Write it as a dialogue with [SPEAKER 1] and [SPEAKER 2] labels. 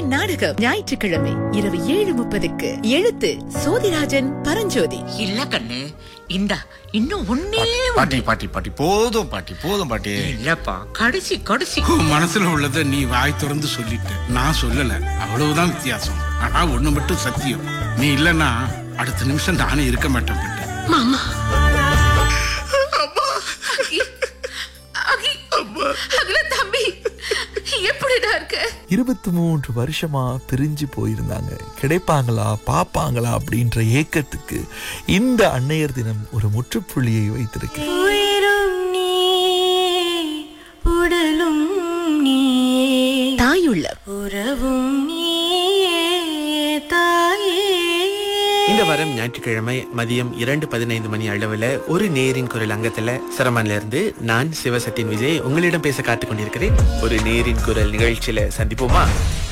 [SPEAKER 1] நாடகம் ஞாயிற்றுக்கிழமை இரவு ஏழு முப்பதுக்கு எழுத்து சோதிராஜன் பரஞ்சோதி
[SPEAKER 2] இல்ல கண்ணு இந்தா இன்னும் ஒன்னே
[SPEAKER 3] பாட்டி பாட்டி பாட்டி போதும் பாட்டி போதும் பாட்டி
[SPEAKER 2] இல்லப்பா கடைசி கடைசி
[SPEAKER 4] உன் மனசுல உள்ளத நீ வாய் திறந்து சொல்லிட்ட நான் சொல்லல அவ்வளவுதான் வித்தியாசம் ஆனா ஒண்ணு மட்டும் சத்தியம் நீ இல்லனா அடுத்த நிமிஷம் நானே இருக்க மாட்டேன் பிள்ளை.
[SPEAKER 2] மாமா அகி, அகில தம்பி எப்படிடா இருக்க
[SPEAKER 5] இருபத்தி மூன்று வருஷமா பிரிஞ்சு போயிருந்தாங்க கிடைப்பாங்களா பாப்பாங்களா அப்படின்ற ஏக்கத்துக்கு இந்த அன்னையர் தினம் ஒரு முற்றுப்புள்ளியை வைத்திருக்கு
[SPEAKER 6] உயிரும் நீ உடலும் நீ
[SPEAKER 1] தாயுள்ள
[SPEAKER 6] உறவும் நீயே தாயே
[SPEAKER 7] இந்த வாரம் ஞாயிற்றுக்கிழமை மதியம் இரண்டு பதினைந்து மணி அளவில் ஒரு நேரின் குரல் அங்கத்துல சிரமன்ல இருந்து நான் சிவசத்தின் விஜய் உங்களிடம் பேச காத்துக் கொண்டிருக்கிறேன் ஒரு நேரின் குரல் நிகழ்ச்சியில சந்திப்போமா